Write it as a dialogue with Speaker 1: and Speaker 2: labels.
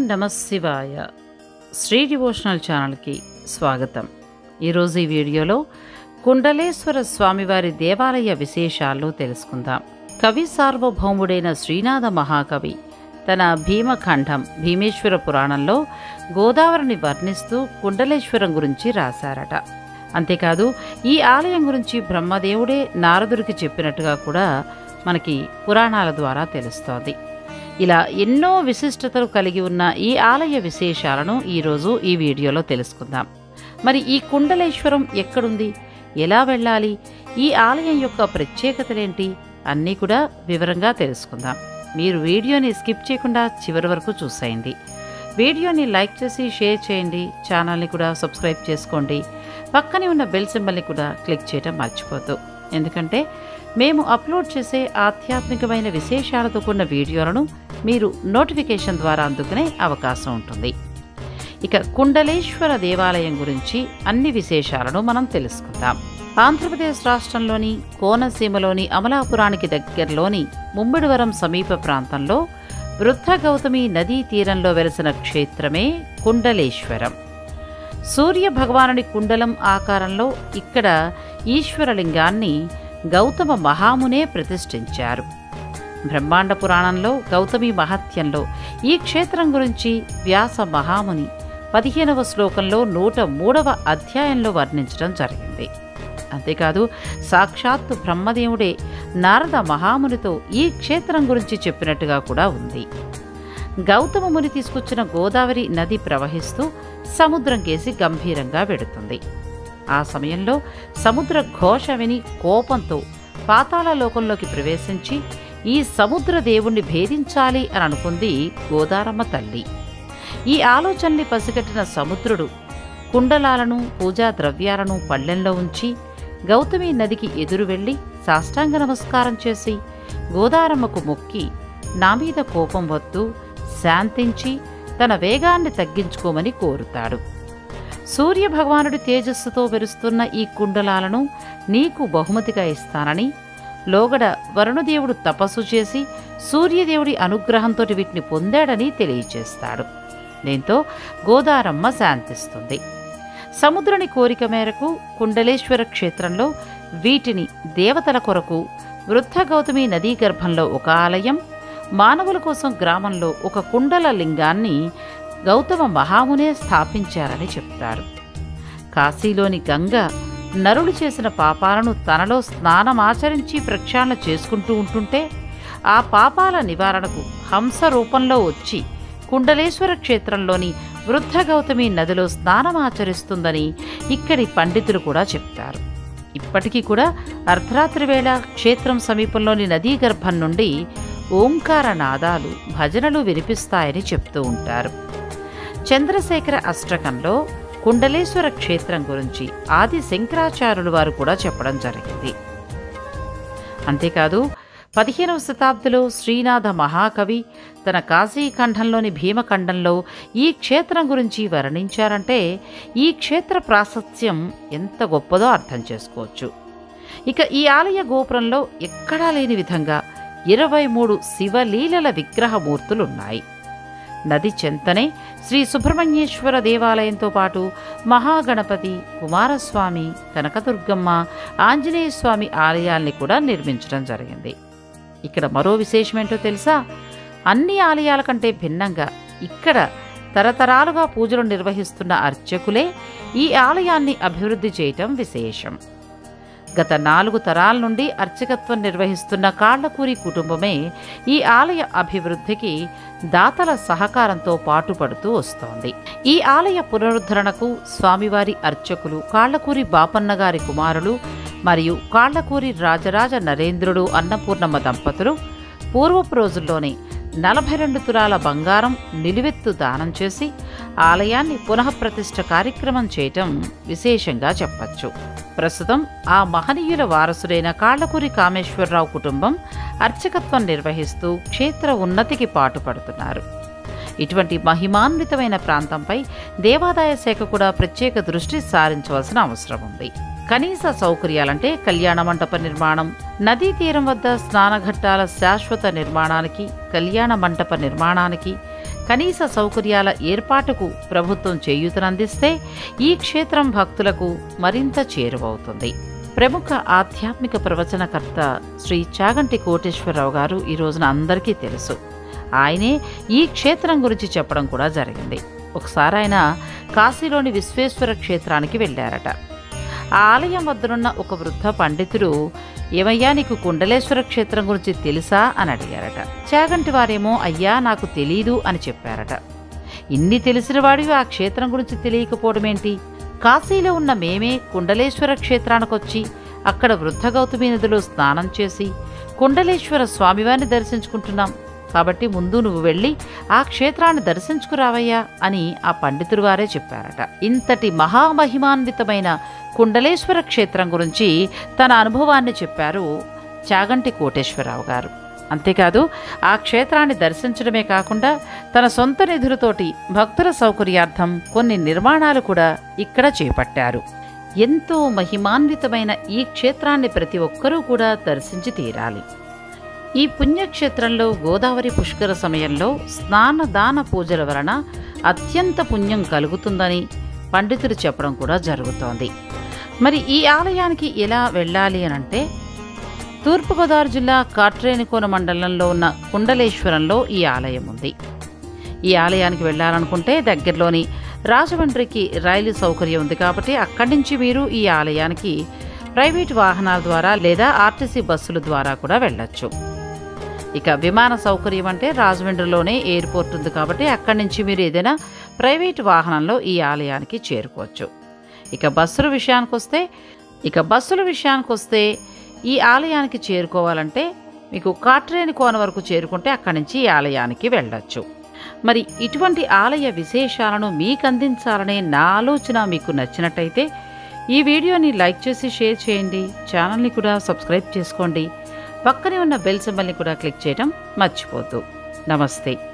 Speaker 1: నమ శివాయ శ్రీ డివోషనల్ ఛానల్కి స్వాగతం ఈరోజు ఈ వీడియోలో కుండలేశ్వర స్వామివారి దేవాలయ విశేషాలను తెలుసుకుందాం కవి సార్వభౌముడైన శ్రీనాథ మహాకవి తన భీమఖండం భీమేశ్వర పురాణంలో గోదావరిని వర్ణిస్తూ కుండలేశ్వరం గురించి రాశారట అంతేకాదు ఈ ఆలయం గురించి బ్రహ్మదేవుడే నారదుడికి చెప్పినట్టుగా కూడా మనకి పురాణాల ద్వారా తెలుస్తోంది ఇలా ఎన్నో విశిష్టతలు కలిగి ఉన్న ఈ ఆలయ విశేషాలను ఈరోజు ఈ వీడియోలో తెలుసుకుందాం మరి ఈ కుండలేశ్వరం ఎక్కడుంది ఎలా వెళ్ళాలి ఈ ఆలయం యొక్క ప్రత్యేకతలేంటి అన్నీ కూడా వివరంగా తెలుసుకుందాం మీరు వీడియోని స్కిప్ చేయకుండా చివరి వరకు చూసేయండి వీడియోని లైక్ చేసి షేర్ చేయండి ఛానల్ని కూడా సబ్స్క్రైబ్ చేసుకోండి పక్కనే ఉన్న బెల్ సింబల్ని కూడా క్లిక్ చేయడం మర్చిపోద్దు ఎందుకంటే మేము అప్లోడ్ చేసే ఆధ్యాత్మికమైన విశేషాలతో కూడిన వీడియోలను మీరు నోటిఫికేషన్ ద్వారా అందుకునే అవకాశం ఉంటుంది ఇక కుండలేశ్వర దేవాలయం గురించి అన్ని విశేషాలను మనం తెలుసుకుందాం ఆంధ్రప్రదేశ్ రాష్ట్రంలోని కోనసీమలోని అమలాపురానికి దగ్గరలోని ముమ్మిడివరం సమీప ప్రాంతంలో వృద్ధ గౌతమి నదీ తీరంలో వెలసిన క్షేత్రమే కుండలేశ్వరం సూర్య భగవానుడి కుండలం ఆకారంలో ఇక్కడ ఈశ్వరలింగాన్ని గౌతమ మహామునే ప్రతిష్ఠించారు బ్రహ్మాండ పురాణంలో గౌతమి మహత్యంలో ఈ క్షేత్రం గురించి వ్యాస మహాముని పదిహేనవ శ్లోకంలో నూట మూడవ అధ్యాయంలో వర్ణించడం జరిగింది అంతేకాదు సాక్షాత్తు బ్రహ్మదేవుడే నారద మహామునితో ఈ క్షేత్రం గురించి చెప్పినట్టుగా కూడా ఉంది గౌతమ ముని తీసుకొచ్చిన గోదావరి నది ప్రవహిస్తూ సముద్రం కేసి గంభీరంగా వెడుతుంది ఆ సమయంలో సముద్ర ఘోష విని కోపంతో పాతాళ లోకంలోకి ప్రవేశించి ఈ సముద్ర దేవుణ్ణి భేదించాలి అని అనుకుంది గోదారమ్మ తల్లి ఈ ఆలోచనని పసిగట్టిన సముద్రుడు కుండలాలను పూజా ద్రవ్యాలను పళ్ళెంలో ఉంచి గౌతమి నదికి ఎదురు వెళ్ళి సాష్టాంగ నమస్కారం చేసి గోదారమ్మకు మొక్కి నా మీద కోపం వద్దు శాంతించి తన వేగాన్ని తగ్గించుకోమని కోరుతాడు సూర్య భగవానుడి తేజస్సుతో వెరుస్తున్న ఈ కుండలాలను నీకు బహుమతిగా ఇస్తానని లోగడ వరుణదేవుడు తపస్సు చేసి సూర్యదేవుడి అనుగ్రహంతో వీటిని పొందాడని తెలియచేస్తాడు దీంతో గోదారమ్మ శాంతిస్తుంది సముద్రుని కోరిక మేరకు కుండలేశ్వర క్షేత్రంలో వీటిని దేవతల కొరకు వృద్ధ గౌతమి నదీ గర్భంలో ఒక ఆలయం మానవుల కోసం గ్రామంలో ఒక కుండల లింగాన్ని గౌతమ మహామునే స్థాపించారని చెప్తారు కాశీలోని గంగ నరులు చేసిన పాపాలను తనలో స్నానమాచరించి ప్రక్షాళన చేసుకుంటూ ఉంటుంటే ఆ పాపాల నివారణకు హంస రూపంలో వచ్చి కుండలేశ్వర క్షేత్రంలోని వృద్ధ గౌతమి నదిలో స్నానమాచరిస్తుందని ఇక్కడి పండితులు కూడా చెప్తారు ఇప్పటికీ కూడా అర్ధరాత్రి వేళ క్షేత్రం సమీపంలోని నదీ గర్భం నుండి ఓంకార నాదాలు భజనలు వినిపిస్తాయని చెప్తూ ఉంటారు చంద్రశేఖర అష్టకంలో కుండలేశ్వర క్షేత్రం గురించి ఆది శంకరాచార్యులు వారు కూడా చెప్పడం జరిగింది అంతేకాదు పదిహేనవ శతాబ్దిలో శ్రీనాథ మహాకవి తన కాశీఖండంలోని భీమఖండంలో ఈ క్షేత్రం గురించి వర్ణించారంటే ఈ క్షేత్ర ప్రాశస్త్యం ఎంత గొప్పదో అర్థం చేసుకోవచ్చు ఇక ఈ ఆలయ గోపురంలో ఎక్కడా లేని విధంగా ఇరవై మూడు శివలీలల విగ్రహమూర్తులున్నాయి నది చెంతనే శ్రీ సుబ్రహ్మణ్యేశ్వర దేవాలయంతో పాటు మహాగణపతి కుమారస్వామి కనకదుర్గమ్మ ఆంజనేయ స్వామి ఆలయాల్ని కూడా నిర్మించడం జరిగింది ఇక్కడ మరో విశేషమేంటో తెలుసా అన్ని ఆలయాల కంటే భిన్నంగా ఇక్కడ తరతరాలుగా పూజలు నిర్వహిస్తున్న అర్చకులే ఈ ఆలయాన్ని అభివృద్ధి చేయటం విశేషం గత నాలుగు తరాల నుండి అర్చకత్వం నిర్వహిస్తున్న కాళ్లకూరి కుటుంబమే ఈ ఆలయ అభివృద్ధికి దాతల సహకారంతో పాటుపడుతూ వస్తోంది ఈ ఆలయ పునరుద్ధరణకు స్వామివారి అర్చకులు కాళ్లకూరి బాపన్న గారి కుమారులు మరియు కాళ్లకూరి రాజరాజ నరేంద్రుడు అన్నపూర్ణమ్మ దంపతులు పూర్వపు రోజుల్లోనే నలభై రెండు తులాల బంగారం నిలువెత్తు దానం చేసి ఆలయాన్ని పునఃప్రతిష్ఠ కార్యక్రమం చేయటం విశేషంగా చెప్పచ్చు ప్రస్తుతం ఆ మహనీయుల వారసుడైన కాళ్లకూరి కామేశ్వరరావు కుటుంబం అర్చకత్వం నిర్వహిస్తూ క్షేత్ర ఉన్నతికి పాటుపడుతున్నారు ఇటువంటి మహిమాన్వితమైన ప్రాంతంపై దేవాదాయ శాఖ కూడా ప్రత్యేక దృష్టి సారించవలసిన అవసరం ఉంది కనీస సౌకర్యాలంటే కళ్యాణ మండప నిర్మాణం నదీ తీరం వద్ద స్నానఘట్టాల శాశ్వత నిర్మాణానికి కళ్యాణ మంటప నిర్మాణానికి కనీస సౌకర్యాల ఏర్పాటుకు ప్రభుత్వం చేయూతనందిస్తే ఈ క్షేత్రం భక్తులకు మరింత చేరువవుతుంది ప్రముఖ ఆధ్యాత్మిక ప్రవచనకర్త శ్రీ చాగంటి కోటేశ్వరరావు గారు ఈ రోజున అందరికీ తెలుసు ఆయనే ఈ క్షేత్రం గురించి చెప్పడం కూడా జరిగింది ఒకసారి ఆయన కాశీలోని విశ్వేశ్వర క్షేత్రానికి వెళ్ళారట ఆ ఆలయం వద్దనున్న ఒక వృద్ధ పండితుడు ఏమయ్యా నీకు కుండలేశ్వర క్షేత్రం గురించి తెలుసా అని అడిగారట చాగంటి వారేమో అయ్యా నాకు తెలీదు అని చెప్పారట ఇన్ని తెలిసిన వాడివి ఆ క్షేత్రం గురించి తెలియకపోవడమేంటి కాశీలో ఉన్న మేమే కుండలేశ్వర క్షేత్రానికొచ్చి అక్కడ వృద్ధ గౌతమి నదిలో స్నానం చేసి కుండలేశ్వర స్వామివారిని దర్శించుకుంటున్నాం కాబట్టి ముందు నువ్వు వెళ్ళి ఆ క్షేత్రాన్ని దర్శించుకురావయ్యా అని ఆ పండితుడు వారే చెప్పారట ఇంతటి మహామహిమాన్వితమైన కుండలేశ్వర క్షేత్రం గురించి తన అనుభవాన్ని చెప్పారు చాగంటి కోటేశ్వరరావు గారు అంతేకాదు ఆ క్షేత్రాన్ని దర్శించడమే కాకుండా తన సొంత నిధులతోటి భక్తుల సౌకర్యార్థం కొన్ని నిర్మాణాలు కూడా ఇక్కడ చేపట్టారు ఎంతో మహిమాన్వితమైన ఈ క్షేత్రాన్ని ప్రతి ఒక్కరూ కూడా దర్శించి తీరాలి ఈ పుణ్యక్షేత్రంలో గోదావరి పుష్కర సమయంలో స్నాన దాన పూజల వలన అత్యంత పుణ్యం కలుగుతుందని పండితులు చెప్పడం కూడా జరుగుతోంది మరి ఈ ఆలయానికి ఎలా వెళ్ళాలి అనంటే తూర్పుగోదావరి జిల్లా కాట్రేనికోన మండలంలో ఉన్న కుండలేశ్వరంలో ఈ ఆలయం ఉంది ఈ ఆలయానికి వెళ్ళాలనుకుంటే దగ్గరలోని రాజమండ్రికి రైలు సౌకర్యం ఉంది కాబట్టి అక్కడి నుంచి మీరు ఈ ఆలయానికి ప్రైవేట్ వాహనాల ద్వారా లేదా ఆర్టీసీ బస్సుల ద్వారా కూడా వెళ్ళొచ్చు ఇక విమాన సౌకర్యం అంటే రాజమండ్రిలోనే ఎయిర్పోర్ట్ ఉంది కాబట్టి అక్కడి నుంచి మీరు ఏదైనా ప్రైవేట్ వాహనంలో ఈ ఆలయానికి చేరుకోవచ్చు ఇక బస్సుల విషయానికి వస్తే ఇక బస్సుల విషయానికి వస్తే ఈ ఆలయానికి చేరుకోవాలంటే మీకు కాట్రేని కోన వరకు చేరుకుంటే అక్కడి నుంచి ఈ ఆలయానికి వెళ్ళొచ్చు మరి ఇటువంటి ఆలయ విశేషాలను మీకు అందించాలనే నా ఆలోచన మీకు నచ్చినట్టయితే ఈ వీడియోని లైక్ చేసి షేర్ చేయండి ఛానల్ని కూడా సబ్స్క్రైబ్ చేసుకోండి పక్కనే ఉన్న బెల్ సింబల్ని కూడా క్లిక్ చేయడం మర్చిపోద్దు నమస్తే